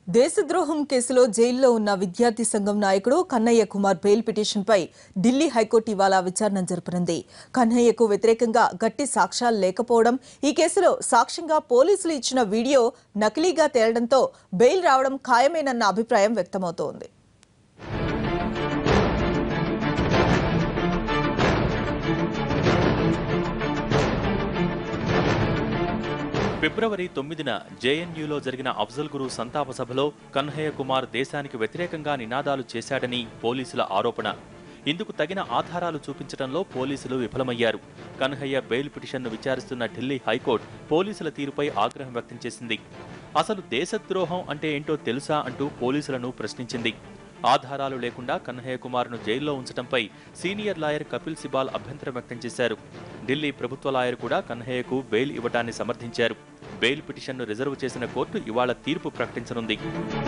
దేశద్రోహం కేసులో జైల్లో ఉన్న విద్యార్థి సంఘం నాయకుడు కన్నయ్య కుమార్ బెయిల్ పిటిషన్పై ఢిల్లీ హైకోర్టు ఇవాళ విచారణ జరపనుంది కన్నయ్యకు వ్యతిరేకంగా గట్టి సాక్ష్యాలు లేకపోవడం ఈ కేసులో సాక్ష్యంగా పోలీసులు ఇచ్చిన వీడియో నకిలీగా తేలడంతో బెయిల్ రావడం ఖాయమేనన్న అభిప్రాయం వ్యక్తమవుతోంది ఫిబ్రవరి తొమ్మిదిన జేఎన్యూలో జరిగిన అఫ్జల్ గురు సంతాప సభలో కన్హయ్య కుమార్ దేశానికి వ్యతిరేకంగా నినాదాలు చేశాడని పోలీసుల ఆరోపణ ఇందుకు తగిన ఆధారాలు చూపించడంలో పోలీసులు విఫలమయ్యారు కన్హయ్య బెయిల్ పిటిషన్ను విచారిస్తున్న ఢిల్లీ హైకోర్టు పోలీసుల తీరుపై ఆగ్రహం వ్యక్తం చేసింది అసలు దేశద్రోహం అంటే ఏంటో తెలుసా అంటూ పోలీసులను ప్రశ్నించింది ఆధారాలు లేకుండా కన్హయ్య కుమార్ను జైల్లో ఉంచడంపై సీనియర్ లాయర్ కపిల్ సిబాల్ అభ్యంతరం వ్యక్తం చేశారు ఢిల్లీ ప్రభుత్వ లాయర్ కూడా కన్హయ్యకు బెయిల్ ఇవ్వటాన్ని సమర్థించారు బెయిల్ పిటిషన్ను రిజర్వ్ చేసిన కోర్టు ఇవాళ తీర్పు ప్రకటించనుంది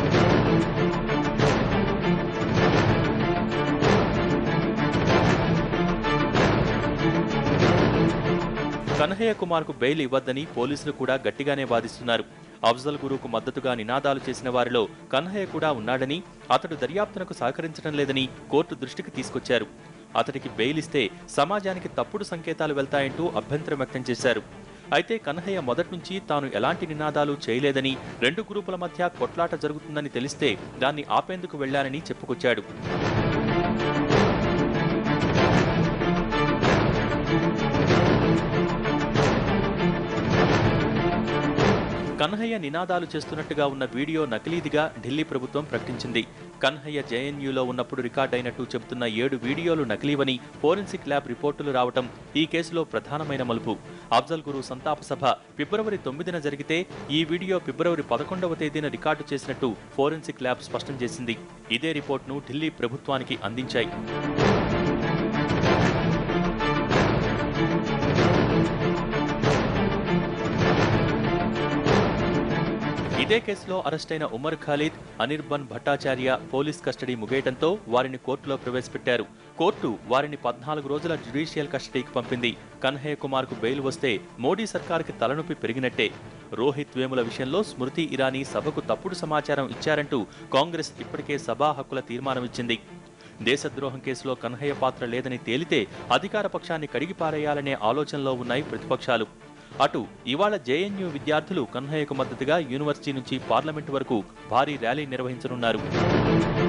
కన్హయ్య కుమార్కు బెయిల్ ఇవ్వద్దని పోలీసులు కూడా గట్టిగానే వాదిస్తున్నారు అఫ్జల్ గురుకు మద్దతుగా నినాదాలు చేసిన వారిలో కన్హయ్య కూడా ఉన్నాడని అతడు దర్యాప్తునకు సహకరించడం లేదని కోర్టు దృష్టికి తీసుకొచ్చారు అతడికి బెయిల్ ఇస్తే సమాజానికి తప్పుడు సంకేతాలు వెళ్తాయంటూ అభ్యంతరం వ్యక్తం చేశారు అయితే కన్హయ్య మొదటి నుంచి తాను ఎలాంటి నినాదాలు చేయలేదని రెండు గ్రూపుల మధ్య కొట్లాట జరుగుతుందని తెలిస్తే దాన్ని ఆపేందుకు వెళ్లానని చెప్పుకొచ్చాడు కన్హయ్య నినాదాలు చేస్తున్నట్టుగా ఉన్న వీడియో నకిలీదిగా ఢిల్లీ ప్రభుత్వం ప్రకటించింది కన్హయ్య జేఎన్యూలో ఉన్నప్పుడు రికార్డ్ అయినట్టు చెబుతున్న ఏడు వీడియోలు నకిలీవని ఫోరెన్సిక్ ల్యాబ్ రిపోర్టులు రావటం ఈ కేసులో ప్రధానమైన మలుపు అఫ్జల్ గురు సంతాప సభ ఫిబ్రవరి తొమ్మిదిన జరిగితే ఈ వీడియో ఫిబ్రవరి పదకొండవ తేదీన రికార్డు చేసినట్టు ఫోరెన్సిక్ ల్యాబ్ స్పష్టం చేసింది ఇదే రిపోర్ట్ను ఢిల్లీ ప్రభుత్వానికి అందించాయి ఇదే కేసులో అరెస్టైన ఉమర్ ఖాలిద్ అనిర్బన్ భట్టాచార్య పోలీస్ కస్టడీ ముగియటంతో వారిని కోర్టులో ప్రవేశపెట్టారు కోర్టు వారిని పద్నాలుగు రోజుల జ్యుడిషియల్ కస్టడీకి పంపింది కన్హయ్య కుమార్కు బెయిల్ వస్తే మోడీ సర్కార్కి తలనొప్పి పెరిగినట్టే రోహిత్ వేముల విషయంలో స్మృతి ఇరానీ సభకు తప్పుడు సమాచారం ఇచ్చారంటూ కాంగ్రెస్ ఇప్పటికే సభా హక్కుల తీర్మానం ఇచ్చింది దేశద్రోహం కేసులో కన్హయ్య పాత్ర లేదని తేలితే అధికార పక్షాన్ని కడిగిపారేయాలనే ఆలోచనలో ఉన్నాయి ప్రతిపక్షాలు అటు ఇవాళ జేఎన్యూ విద్యార్థులు కన్హయ్యకు మద్దతుగా యూనివర్సిటీ నుంచి పార్లమెంటు వరకు భారీ ర్యాలీ నిర్వహించనున్నారు